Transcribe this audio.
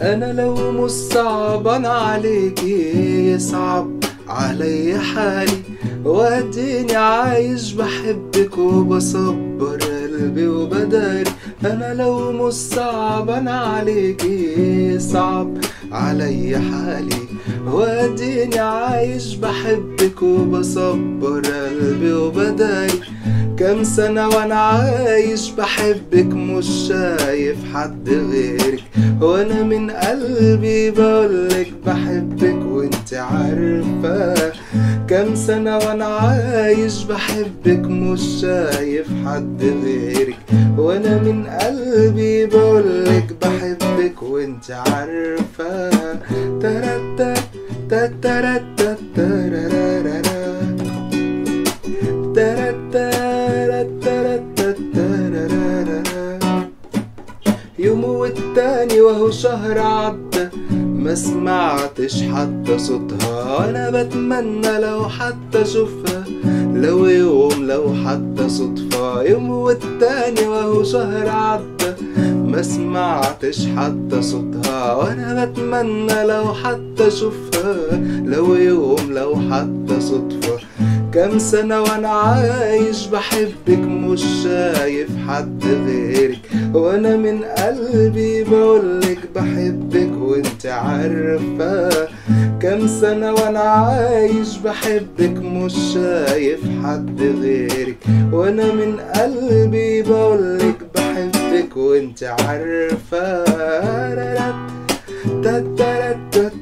انا لو مش صعبان عليكي يصعب علي حالي واديني عايش بحبك وبصبر قلبي وبداري انا لو مش صعبان عليكي صعب علي حالي واديني عايش بحبك وبصبر قلبي وبداري كام سنة وانا عايش بحبك مش شايف حد غيرك وانا من قلبي بقولك بحبك وانت عارفة كام سنة وانا عايش بحبك مش شايف حد غيرك وانا من قلبي بقولك بحبك وانت عارفة ترتا تترتا ترارارارا يوم والتاني وهو شهر عدى ما سمعتش حتى صوتها انا بتمنى لو حتى اشوفها لو يوم لو حتى صدفة يوم والتاني وهو شهر عدى ما سمعتش حتى صوتها وانا بتمنى لو حتى اشوفها لو يوم لو حتى صدفة كام سنة وانا عايش بحبك مش شايف حد غيرك وانا من قلبي بقولك بحبك وانت عارفة كام سنة وانا عايش بحبك مش شايف حد غيرك وانا من قلبي بقولك بحبك وانت عارفة تترتت